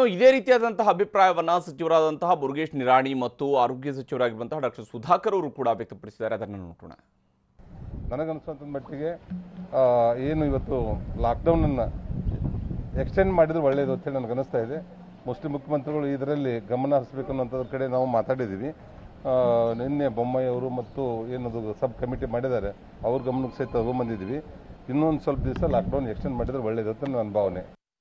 ಇದೇ ರೀತಿಯಾದಂತಹ ಅಭಿಪ್ರಾಯವನ್ನ ಸಚಿವರಾದಂತಹ ಮುರುಗೇಶ್ ನಿರಾಣಿ ಮತ್ತು ಆರೋಗ್ಯ ಸಚಿವರಾಗಿರುವಂತಹ ಡಾಕ್ಟರ್ ಸುಧಾಕರ್ ಅವರು ಕೂಡ ವ್ಯಕ್ತಪಡಿಸಿದ್ದಾರೆ ಅದನ್ನು ನೋಡೋಣ ನನಗನ್ಸುವಂಥ ಮಟ್ಟಿಗೆ ಆ, ಏನು ಇವತ್ತು ಲಾಕ್ಡೌನನ್ನು ಎಕ್ಸ್ಟೆಂಡ್ ಮಾಡಿದ್ರೆ ಒಳ್ಳೆಯದು ಅಂತೇಳಿ ನನಗೆ ಅನಿಸ್ತಾ ಇದೆ ಮೋಸ್ಟ್ಲಿ ಮುಖ್ಯಮಂತ್ರಿಗಳು ಇದರಲ್ಲಿ ಗಮನ ಹರಿಸಬೇಕು ಅನ್ನೋಂಥದ್ರ ಕಡೆ ನಾವು ಮಾತಾಡಿದ್ದೀವಿ ಆ, ನಿನ್ನೆ ಬೊಮ್ಮಾಯಿ ಅವರು ಮತ್ತು ಏನದು ಸಬ್ ಕಮಿಟಿ ಮಾಡಿದ್ದಾರೆ ಅವ್ರ ಗಮನಕ್ಕೆ ಸಹಿತ ತಗೊಂಬಂದಿದ್ದೀವಿ ಇನ್ನೊಂದು ಸ್ವಲ್ಪ ದಿವಸ ಲಾಕ್ಡೌನ್ ಎಕ್ಸ್ಟೆಂಡ್ ಮಾಡಿದ್ರೆ ಒಳ್ಳೆಯದು ಅಂತ ನನ್ನ ಭಾವನೆ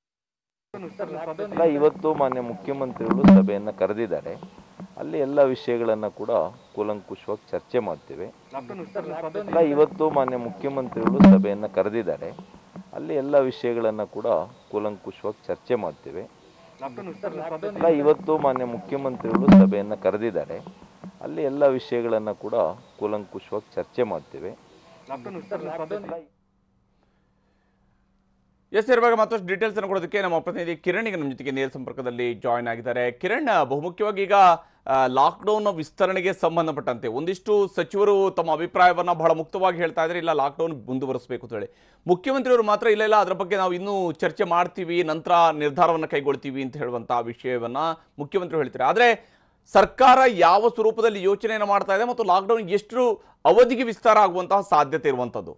ಅಲ್ಲ ಇವತ್ತು ಮಾನ್ಯ ಮುಖ್ಯಮಂತ್ರಿಗಳು ಸಭೆಯನ್ನು ಕರೆದಿದ್ದಾರೆ ಅಲ್ಲಿ ಎಲ್ಲ ವಿಷಯಗಳನ್ನು ಕೂಡ ಕೂಲಂಕುಷವಾಗಿ ಚರ್ಚೆ ಮಾಡ್ತೇವೆ ಅಲ್ಲ ಇವತ್ತು ಮಾನ್ಯ ಮುಖ್ಯಮಂತ್ರಿಗಳು ಸಭೆಯನ್ನು ಕರೆದಿದ್ದಾರೆ ಅಲ್ಲಿ ಎಲ್ಲ ವಿಷಯಗಳನ್ನು ಕೂಡ ಕೂಲಂಕುಷವಾಗಿ ಚರ್ಚೆ ಮಾಡ್ತೇವೆ ಅಲ್ಲ ಇವತ್ತು ಮಾನ್ಯ ಮುಖ್ಯಮಂತ್ರಿಗಳು ಸಭೆಯನ್ನು ಕರೆದಿದ್ದಾರೆ ಅಲ್ಲಿ ಎಲ್ಲ ವಿಷಯಗಳನ್ನು ಕೂಡ ಕೂಲಂಕುಷವಾಗಿ ಚರ್ಚೆ ಮಾಡ್ತೇವೆ ಎಸ್ ಇರುವಾಗ ಮತ್ತಷ್ಟು ಡೀಟೇಲ್ಸ್ ಅನ್ನು ಕೊಡೋದಕ್ಕೆ ನಮ್ಮ ಪ್ರತಿನಿಧಿ ಕಿರಣ್ ಈಗ ನಮ್ಮ ಜೊತೆಗೆ ನೇರ ಸಂಪರ್ಕದಲ್ಲಿ ಜಾಯ್ನ್ ಆಗಿದ್ದಾರೆ ಕಿರಣ್ ಬಹುಮುಖ್ಯವಾಗಿ ಈಗ ಲಾಕ್ಡೌನ್ ವಿಸ್ತರಣೆಗೆ ಸಂಬಂಧಪಟ್ಟಂತೆ ಒಂದಿಷ್ಟು ಸಚಿವರು ತಮ್ಮ ಅಭಿಪ್ರಾಯವನ್ನ ಬಹಳ ಮುಕ್ತವಾಗಿ ಹೇಳ್ತಾ ಇದ್ದಾರೆ ಇಲ್ಲ ಲಾಕ್ಡೌನ್ ಮುಂದುವರಿಸಬೇಕು ಅಂತ ಹೇಳಿ ಮುಖ್ಯಮಂತ್ರಿಯವರು ಮಾತ್ರ ಇಲ್ಲ ಇಲ್ಲ ಅದರ ಬಗ್ಗೆ ನಾವು ಇನ್ನೂ ಚರ್ಚೆ ಮಾಡ್ತೀವಿ ನಂತರ ನಿರ್ಧಾರವನ್ನು ಕೈಗೊಳ್ತೀವಿ ಅಂತ ಹೇಳುವಂತಹ ವಿಷಯವನ್ನ ಮುಖ್ಯಮಂತ್ರಿ ಹೇಳ್ತಾರೆ ಆದರೆ ಸರ್ಕಾರ ಯಾವ ಸ್ವರೂಪದಲ್ಲಿ ಯೋಚನೆಯನ್ನು ಮಾಡ್ತಾ ಇದೆ ಮತ್ತು ಲಾಕ್ಡೌನ್ ಎಷ್ಟು ಅವಧಿಗೆ ವಿಸ್ತಾರ ಆಗುವಂತಹ ಸಾಧ್ಯತೆ ಇರುವಂಥದ್ದು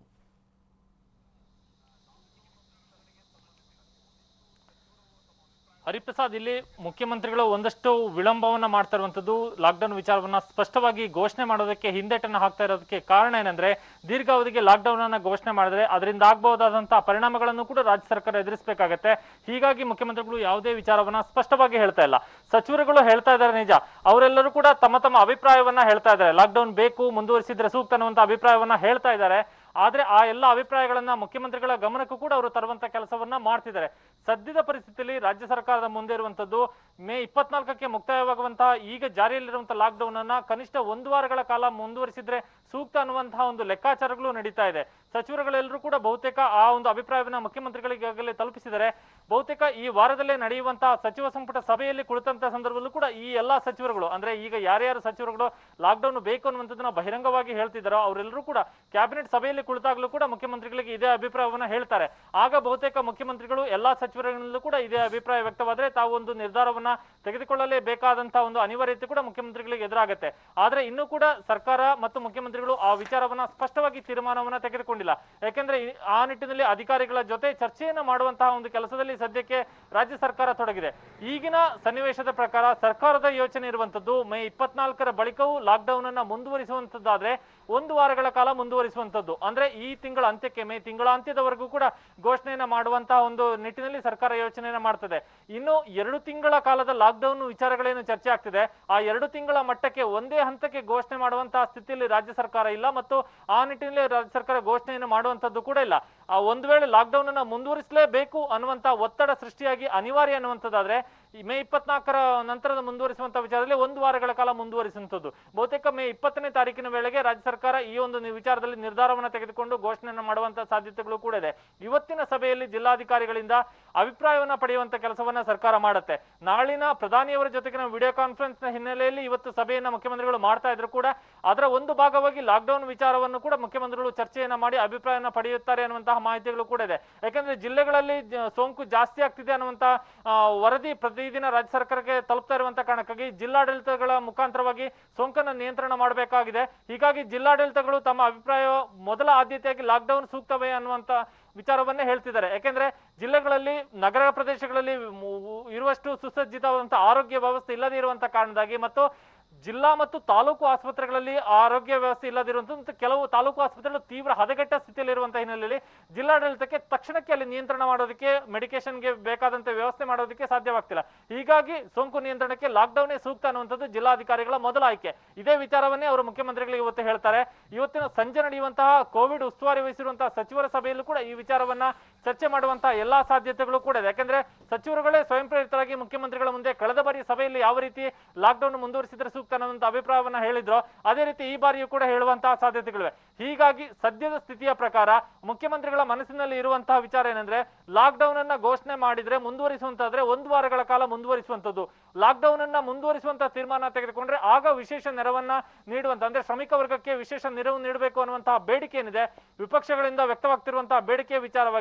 ಹರಿಪ್ರಸಾದ್ ಇಲ್ಲಿ ಮುಖ್ಯಮಂತ್ರಿಗಳು ಒಂದಷ್ಟು ವಿಳಂಬವನ್ನ ಮಾಡ್ತಾ ಇರುವಂತದ್ದು ಲಾಕ್ಡೌನ್ ವಿಚಾರವನ್ನ ಸ್ಪಷ್ಟವಾಗಿ ಘೋಷಣೆ ಮಾಡೋದಕ್ಕೆ ಹಿಂದೇಟನ್ನು ಹಾಕ್ತಾ ಇರೋದಕ್ಕೆ ಕಾರಣ ಏನಂದ್ರೆ ದೀರ್ಘಾವಧಿಗೆ ಲಾಕ್ಡೌನ್ ಅನ್ನ ಘೋಷಣೆ ಮಾಡಿದ್ರೆ ಅದರಿಂದ ಆಗಬಹುದಾದಂತಹ ಪರಿಣಾಮಗಳನ್ನು ಕೂಡ ರಾಜ್ಯ ಸರ್ಕಾರ ಎದುರಿಸಬೇಕಾಗತ್ತೆ ಹೀಗಾಗಿ ಮುಖ್ಯಮಂತ್ರಿಗಳು ಯಾವುದೇ ವಿಚಾರವನ್ನ ಸ್ಪಷ್ಟವಾಗಿ ಹೇಳ್ತಾ ಇಲ್ಲ ಸಚಿವರುಗಳು ಹೇಳ್ತಾ ಇದ್ದಾರೆ ನಿಜ ಅವರೆಲ್ಲರೂ ಕೂಡ ತಮ್ಮ ತಮ್ಮ ಅಭಿಪ್ರಾಯವನ್ನ ಹೇಳ್ತಾ ಇದ್ದಾರೆ ಲಾಕ್ಡೌನ್ ಬೇಕು ಮುಂದುವರಿಸಿದ್ರೆ ಸೂಕ್ತ ಅನ್ನುವಂತ ಅಭಿಪ್ರಾಯವನ್ನ ಹೇಳ್ತಾ ಇದ್ದಾರೆ ಆದ್ರೆ ಆ ಎಲ್ಲ ಅಭಿಪ್ರಾಯಗಳನ್ನ ಮುಖ್ಯಮಂತ್ರಿಗಳ ಗಮನಕ್ಕೂ ಕೂಡ ಅವರು ತರುವಂತ ಕೆಲಸವನ್ನ ಮಾಡ್ತಿದ್ದಾರೆ ಸದ್ಯದ ಪರಿಸ್ಥಿತಿಯಲ್ಲಿ ರಾಜ್ಯ ಸರ್ಕಾರದ ಮುಂದೆ ಇರುವಂತದ್ದು ಮೇ ಇಪ್ಪತ್ನಾಲ್ಕಕ್ಕೆ ಮುಕ್ತಾಯವಾಗುವಂತಹ ಈಗ ಜಾರಿಯಲ್ಲಿರುವಂತಹ ಲಾಕ್ಡೌನ್ ಅನ್ನ ಕನಿಷ್ಠ ಒಂದು ವಾರಗಳ ಕಾಲ ಮುಂದುವರಿಸಿದ್ರೆ ಸೂಕ್ತ ಅನ್ನುವಂತಹ ಒಂದು ಲೆಕ್ಕಾಚಾರಗಳು ನಡೀತಾ ಇದೆ ಸಚಿವರುಗಳೆಲ್ಲರೂ ಕೂಡ ಬಹುತೇಕ ಆ ಒಂದು ಅಭಿಪ್ರಾಯವನ್ನ ಮುಖ್ಯಮಂತ್ರಿಗಳಿಗೆ ಈಗಾಗಲೇ ತಲುಪಿಸಿದ್ದಾರೆ ಬಹುತೇಕ ಈ ವಾರದಲ್ಲೇ ನಡೆಯುವಂತಹ ಸಚಿವ ಸಂಪುಟ ಸಭೆಯಲ್ಲಿ ಕುಳಿತಂತ ಸಂದರ್ಭದಲ್ಲೂ ಕೂಡ ಈ ಎಲ್ಲಾ ಸಚಿವರುಗಳು ಅಂದ್ರೆ ಈಗ ಯಾರ್ಯಾರು ಸಚಿವರುಗಳು ಲಾಕ್ಡೌನ್ ಬೇಕು ಅನ್ನುವಂಥದ್ದನ್ನ ಬಹಿರಂಗವಾಗಿ ಹೇಳ್ತಿದ್ದಾರೋ ಅವರೆಲ್ಲರೂ ಕೂಡ ಕ್ಯಾಬಿನೆಟ್ ಸಭೆಯಲ್ಲಿ ಕುಳಿತಾಗಲೂ ಕೂಡ ಮುಖ್ಯಮಂತ್ರಿಗಳಿಗೆ ಇದೇ ಅಭಿಪ್ರಾಯವನ್ನ ಹೇಳ್ತಾರೆ ಆಗ ಬಹುತೇಕ ಮುಖ್ಯಮಂತ್ರಿಗಳು ಎಲ್ಲಾ ಸಚಿವರುಗಳಲ್ಲೂ ಕೂಡ ಇದೇ ಅಭಿಪ್ರಾಯ ವ್ಯಕ್ತವಾದ್ರೆ ತಾವು ಒಂದು ನಿರ್ಧಾರವನ್ನ ತೆಗೆದುಕೊಳ್ಳಲೇಬೇಕಾದಂತಹ ಒಂದು ಅನಿವಾರ್ಯತೆ ಕೂಡ ಮುಖ್ಯಮಂತ್ರಿಗಳಿಗೆ ಎದುರಾಗುತ್ತೆ ಆದ್ರೆ ಇನ್ನೂ ಕೂಡ ಸರ್ಕಾರ ಮತ್ತು ಮುಖ್ಯಮಂತ್ರಿಗಳು ಆ ವಿಚಾರವನ್ನ ಸ್ಪಷ್ಟವಾಗಿ ತೀರ್ಮಾನವನ್ನ ತೆಗೆದುಕೊಂಡಿಲ್ಲ ಯಾಕೆಂದ್ರೆ ಈ- ಆ ನಿಟ್ಟಿನಲ್ಲಿ ಅಧಿಕಾರಿಗಳ ಜೊತೆ ಚರ್ಚೆಯನ್ನ ಮಾಡುವಂತಹ ಒಂದು ಕೆಲಸದಲ್ಲಿ ಸದ್ಯಕ್ಕೆ ರಾಜ್ಯ ಸರ್ಕಾರ ತೊಡಗಿದೆ ಈಗಿನ ಸನ್ನಿವೇಶದ ಪ್ರಕಾರ ಸರ್ಕಾರದ ಯೋಚನೆ ಇರುವಂತದ್ದು ಮೇ ಇಪ್ಪತ್ನಾಲ್ಕರ ಬಳಿಕವೂ ಲಾಕ್ಡೌನ್ ಅನ್ನ ಮುಂದುವರಿಸುವಂತದ್ದಾದ್ರೆ ಒಂದು ವಾರಗಳ ಕಾಲ ಮುಂದುವರಿಸುವಂತದ್ದು ಅಂದ್ರೆ ಈ ತಿಂಗಳ ಅಂತ್ಯಕ್ಕೆ ಮೇ ತಿಂಗಳ ಅಂತ್ಯದವರೆಗೂ ಕೂಡ ಘೋಷಣೆಯನ್ನ ಮಾಡುವಂತಹ ಒಂದು ನಿಟ್ಟಿನಲ್ಲಿ ಸರ್ಕಾರ ಯೋಚನೆಯನ್ನ ಮಾಡ್ತದೆ ಇನ್ನು ಎರಡು ತಿಂಗಳ ಕಾಲದ ಲಾಕ್ಡೌನ್ ವಿಚಾರಗಳೇನು ಚರ್ಚೆ ಆಗ್ತಿದೆ ಆ ಎರಡು ತಿಂಗಳ ಮಟ್ಟಕ್ಕೆ ಒಂದೇ ಹಂತಕ್ಕೆ ಘೋಷಣೆ ಮಾಡುವಂತಹ ಸ್ಥಿತಿಯಲ್ಲಿ ರಾಜ್ಯ ಸರ್ಕಾರ ಇಲ್ಲ ಮತ್ತು ಆ ನಿಟ್ಟಿನಲ್ಲಿ ರಾಜ್ಯ ಸರ್ಕಾರ ಘೋಷಣೆಯನ್ನು ಮಾಡುವಂತದ್ದು ಕೂಡ ಇಲ್ಲ ಆ ಒಂದು ವೇಳೆ ಲಾಕ್ಡೌನ್ ಅನ್ನ ಮುಂದುವರಿಸಲೇಬೇಕು ಅನ್ನುವಂತ ಒತ್ತಡ ಸೃಷ್ಟಿಯಾಗಿ ಅನಿವಾರ್ಯ ಅನ್ನುವಂಥದ್ದಾದ್ರೆ ಈ ಮೇ ಇಪ್ಪತ್ನಾಲ್ಕರ ನಂತರದ ಮುಂದುವರಿಸುವಂತ ವಿಚಾರದಲ್ಲಿ ಒಂದು ವಾರಗಳ ಕಾಲ ಮುಂದುವರಿಸುವಂತದ್ದು ಬಹುತೇಕ ಮೇ ಇಪ್ಪತ್ತನೇ ತಾರೀಕಿನ ವೇಳೆಗೆ ರಾಜ್ಯ ಸರ್ಕಾರ ಈ ಒಂದು ನಿ- ವಿಚಾರದಲ್ಲಿ ನಿರ್ಧಾರವನ್ನು ತೆಗೆದುಕೊಂಡು ಘೋಷಣೆಯನ್ನು ಮಾಡುವಂತ ಸಾಧ್ಯತೆಗಳು ಕೂಡ ಇದೆ ಇವತ್ತಿನ ಸಭೆಯಲ್ಲಿ ಜಿಲ್ಲಾಧಿಕಾರಿಗಳಿಂದ ಅಭಿಪ್ರಾಯವನ್ನ ಪಡೆಯುವಂತ ಕೆಲಸವನ್ನ ಸರ್ಕಾರ ಮಾಡುತ್ತೆ ನಾಳಿನ ಪ್ರಧಾನಿಯವರ ಜೊತೆಗಿನ ವಿಡಿಯೋ ಕಾನ್ಫರೆನ್ಸ್ ನ ಹಿನ್ನೆಲೆಯಲ್ಲಿ ಇವತ್ತು ಸಭೆಯನ್ನ ಮುಖ್ಯಮಂತ್ರಿಗಳು ಮಾಡ್ತಾ ಇದ್ರು ಕೂಡ ಅದರ ಒಂದು ಭಾಗವಾಗಿ ಲಾಕ್ಡೌನ್ ವಿಚಾರವನ್ನು ಕೂಡ ಮುಖ್ಯಮಂತ್ರಿಗಳು ಚರ್ಚೆಯನ್ನ ಮಾಡಿ ಅಭಿಪ್ರಾಯನ ಪಡೆಯುತ್ತಾರೆ ಅನ್ನುವಂತಹ ಮಾಹಿತಿಗಳು ಕೂಡ ಇದೆ ಯಾಕಂದ್ರೆ ಜಿಲ್ಲೆಗಳಲ್ಲಿ ಜ- ಸೋಂಕು ಜಾಸ್ತಿ ಆಗ್ತಿದೆ ಅನ್ನುವಂತ ಆ, ವರದಿ ಪ್ರತಿದಿನ ರಾಜ್ಯ ಸರ್ಕಾರಕ್ಕೆ ತಲುಪ್ತಾ ಇರುವಂತ ಕಾರಣಕ್ಕಾಗಿ ಜಿಲ್ಲಾಡಳಿತಗಳ ಮುಖಾಂತರವಾಗಿ ಸೋಂಕನ್ನು ನಿಯಂತ್ರಣ ಮಾಡಬೇಕಾಗಿದೆ ಹೀಗಾಗಿ ಜಿಲ್ಲಾಡಳಿತಗಳು ತಮ್ಮ ಅಭಿಪ್ರಾಯ ಮೊದಲ ಆದ್ಯತೆಯಾಗಿ ಲಾಕ್ಡೌನ್ ಸೂಕ್ತವೇ ಅನ್ನುವಂತ ವಿಚಾರವನ್ನೇ ಹೇಳ್ತಿದ್ದಾರೆ ಯಾಕೆಂದ್ರೆ ಜಿಲ್ಲೆಗಳಲ್ಲಿ ನಗರ ಪ್ರದೇಶಗಳಲ್ಲಿ ಮು- ಇರುವಷ್ಟು ಸುಸಜ್ಜಿತವಾದಂತಹ ಆರೋಗ್ಯ ವ್ಯವಸ್ಥೆ ಇಲ್ಲದೇ ಇರುವಂತ ಕಾರಣದಾಗಿ ಮತ್ತು ಜಿಲ್ಲಾ ಮತ್ತು ತಾಲೂಕು ಆಸ್ಪತ್ರೆಗಳಲ್ಲಿ ಆರೋಗ್ಯ ವ್ಯವಸ್ಥೆ ಇಲ್ಲದಿರುವಂತಹ ಮತ್ತು ಕೆಲವು ತಾಲೂಕು ಆಸ್ಪತ್ರೆಗಳು ತೀವ್ರ ಹದಗೆಟ್ಟ ಸ್ಥಿತಿಯಲ್ಲಿ ಇರುವಂತಹ ಹಿನ್ನೆಲೆಯಲ್ಲಿ ಜಿಲ್ಲಾಡಳಿತಕ್ಕೆ ತಕ್ಷಣಕ್ಕೆ ಅಲ್ಲಿ ನಿಯಂತ್ರಣ ಮಾಡೋದಕ್ಕೆ ಮೆಡಿಕೇಶನ್ಗೆ ಬೇಕಾದಂತೆ ವ್ಯವಸ್ಥೆ ಮಾಡೋದಕ್ಕೆ ಸಾಧ್ಯವಾಗ್ತಿಲ್ಲ ಹೀಗಾಗಿ ಸೋಂಕು ನಿಯಂತ್ರಣಕ್ಕೆ ಲಾಕ್ಡೌನೇ ಸೂಕ್ತ ಅನ್ನುವಂಥದ್ದು ಜಿಲ್ಲಾಧಿಕಾರಿಗಳ ಮೊದಲ ಆಯ್ಕೆ ಇದೇ ವಿಚಾರವನ್ನೇ ಅವರು ಮುಖ್ಯಮಂತ್ರಿಗಳಿಗೆ ಇವತ್ತು ಹೇಳ್ತಾರೆ ಇವತ್ತಿನ ಸಂಜೆ ನಡೆಯುವಂತಹ ಕೋವಿಡ್ ಉಸ್ತುವಾರಿ ವಹಿಸಿರುವಂತಹ ಸಚಿವರ ಸಭೆಯಲ್ಲೂ ಕೂಡ ಈ ವಿಚಾರವನ್ನ ಚರ್ಚೆ ಮಾಡುವಂತಹ ಎಲ್ಲಾ ಸಾಧ್ಯತೆಗಳು ಕೂಡ ಇದೆ ಯಾಕಂದ್ರೆ ಸಚಿವರುಗಳೇ ಸ್ವಯಂ ಪ್ರೇರಿತರಾಗಿ ಮುಖ್ಯಮಂತ್ರಿಗಳ ಮುಂದೆ ಕಳೆದ ಬಾರಿ ಸಭೆಯಲ್ಲಿ ಯಾವ ರೀತಿ ಲಾಕ್ಡೌನ್ ಮುಂದುವರಿಸಿದ್ರೆ ಸೂಕ್ತ ಅನ್ನುವಂತ ಅಭಿಪ್ರಾಯವನ್ನ ಹೇಳಿದ್ರು ಅದೇ ರೀತಿ ಈ ಬಾರಿಯೂ ಕೂಡ ಹೇಳುವಂತಹ ಸಾಧ್ಯತೆಗಳಿವೆ ಹೀಗಾಗಿ ಸದ್ಯದ ಸ್ಥಿತಿಯ ಪ್ರಕಾರ ಮುಖ್ಯಮಂತ್ರಿಗಳ ಮನಸ್ಸಿನಲ್ಲಿ ಇರುವಂತಹ ವಿಚಾರ ಏನಂದ್ರೆ ಲಾಕ್ಡೌನ್ ಅನ್ನ ಘೋಷಣೆ ಮಾಡಿದ್ರೆ ಮುಂದುವರಿಸುವಂತಾದ್ರೆ ಒಂದು ವಾರಗಳ ಕಾಲ ಮುಂದುವರಿಸುವಂತದ್ದು ಲಾಕ್ಡೌನ್ ಅನ್ನ ಮುಂದುವರಿಸುವಂತ ತೀರ್ಮಾನ ತೆಗೆದುಕೊಂಡ್ರೆ ಆಗ ವಿಶೇಷ ನೆರವನ್ನ ನೀಡುವಂತ ಅಂದ್ರೆ ಶ್ರಮಿಕ ವರ್ಗಕ್ಕೆ ವಿಶೇಷ ನೆರವು ನೀಡಬೇಕು ಅನ್ನುವಂತಹ ಬೇಡಿಕೆ ಏನಿದೆ ವಿಪಕ್ಷಗಳಿಂದ ವ್ಯಕ್ತವಾಗ್ತಿರುವಂತಹ ಬೇಡಿಕೆಯ ವಿಚಾರವಾಗಿ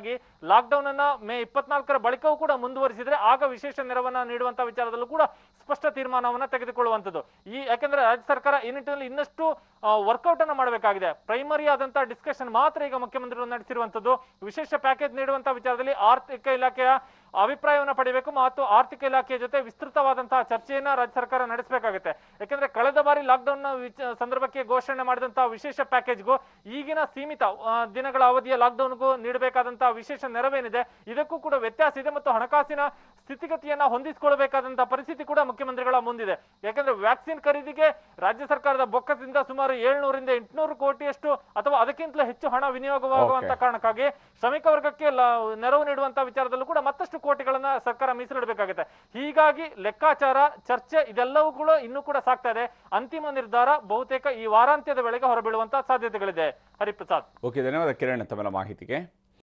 ಲಾಕ್ಡೌನ್ ಅನ್ನ ಮೇ ಇಪ್ಪತ್ನಾಲ್ಕರ ಬಳಿಕವೂ ಕೂಡ ಮುಂದುವರಿಸಿದ್ರೆ ಆಗ ವಿಶೇಷ ನೆರವನ್ನ ನೀಡುವಂತ ವಿಚಾರದಲ್ಲೂ ಕೂಡ ಸ್ಪಷ್ಟ ತೀರ್ಮಾನವನ್ನ ತೆಗೆದುಕೊಳ್ಳುವಂಥದ್ದು ಈ ಯಾಕಂದ್ರೆ ರಾಜ್ಯ ಸರ್ಕಾರ ಈ ನಿಟ್ಟಿನಲ್ಲಿ ಇನ್ನಷ್ಟು ವರ್ಕೌಟ್ ಅನ್ನ ಮಾಡಬೇಕಾಗಿದೆ ಪ್ರೈಮರಿ ಆದಂತಹ ಡಿಸ್ಕಷನ್ ಮಾತ್ರ ಈಗ ಮುಖ್ಯಮಂತ್ರಿಗಳು ನಡೆಸಿರುವಂತದ್ದು ವಿಶೇಷ ಪ್ಯಾಕೇಜ್ ನೀಡುವಂತ ವಿಚಾರದಲ್ಲಿ ಆರ್ಥಿಕ ಇಲಾಖೆಯ ಅಭಿಪ್ರಾಯವನ್ನ ಪಡಿಬೇಕು ಮತ್ತು ಆರ್ಥಿಕ ಇಲಾಖೆಯ ಜೊತೆ ವಿಸ್ತೃತವಾದಂತಹ ಚರ್ಚೆಯನ್ನ ರಾಜ್ಯ ಸರ್ಕಾರ ನಡೆಸಬೇಕಾಗುತ್ತೆ ಯಾಕಂದ್ರೆ ಕಳೆದ ಬಾರಿ ಲಾಕ್ಡೌನ್ ನ ವಿಚ- ಸಂದರ್ಭಕ್ಕೆ ಘೋಷಣೆ ಮಾಡಿದಂತಹ ವಿಶೇಷ ಪ್ಯಾಕೇಜ್ಗೂ ಈಗಿನ ಸೀಮಿತ ಆ, ದಿನಗಳ ಅವಧಿಯ ಲಾಕ್ಡೌನ್ಗೂ ನೀಡಬೇಕಾದಂತಹ ವಿಶೇಷ ನೆರವೇನಿದೆ ಇದಕ್ಕೂ ಕೂಡ ವ್ಯತ್ಯಾಸ ಇದೆ ಮತ್ತು ಹಣಕಾಸಿನ ಸ್ಥಿತಿಗತಿಯನ್ನ ಹೊಂದಿಸಿಕೊಳ್ಳಬೇಕಾದಂತಹ ಪರಿಸ್ಥಿತಿ ಕೂಡ ಮುಖ್ಯಮಂತ್ರಿಗಳ ಮುಂದಿದೆ ಯಾಕಂದ್ರೆ ವ್ಯಾಕ್ಸಿನ್ ಖರೀದಿಗೆ ರಾಜ್ಯ ಸರ್ಕಾರದ ಬೊಕ್ಕಸದಿಂದ ಸುಮಾರು ಏಳ್ನೂರಿಂದ ಎಂಟುನೂರು ಕೋಟಿಯಷ್ಟು ಅಥವಾ ಅದಕ್ಕಿಂತಲೂ ಹೆಚ್ಚು ಹಣ ವಿನಿಯೋಗವಾಗುವಂತ Okay. ಕಾರಣಕ್ಕಾಗಿ ಶ್ರಮಿಕ ವರ್ಗಕ್ಕೆ ಲ- ನೆರವು ನೀಡುವಂತ ವಿಚಾರದಲ್ಲೂ ಕೂಡ ಮತ್ತಷ್ಟು ಕೋಟಿಗಳನ್ನ ಸರ್ಕಾರ ಮೀಸಲಿಡಬೇಕಾಗುತ್ತೆ ಹೀಗಾಗಿ ಲೆಕ್ಕಾಚಾರ ಚರ್ಚೆ ಇದೆಲ್ಲವೂ ಕೂಡ ಇನ್ನೂ ಕೂಡ ಸಾಕ್ತಾ ಇದೆ ಅಂತಿಮ ನಿರ್ಧಾರ ಬಹುತೇಕ ಈ ವಾರಾಂತ್ಯದ ವೇಳೆಗೆ ಹೊರಬೀಳುವಂತ ಸಾಧ್ಯತೆಗಳಿದೆ ಹರಿಪ್ರಸಾದ್ ಓಕೆ ಧನ್ಯವಾದ ಕಿರಣ್ ತಮ್ಮೆಲ್ಲ ಮಾಹಿತಿಗೆ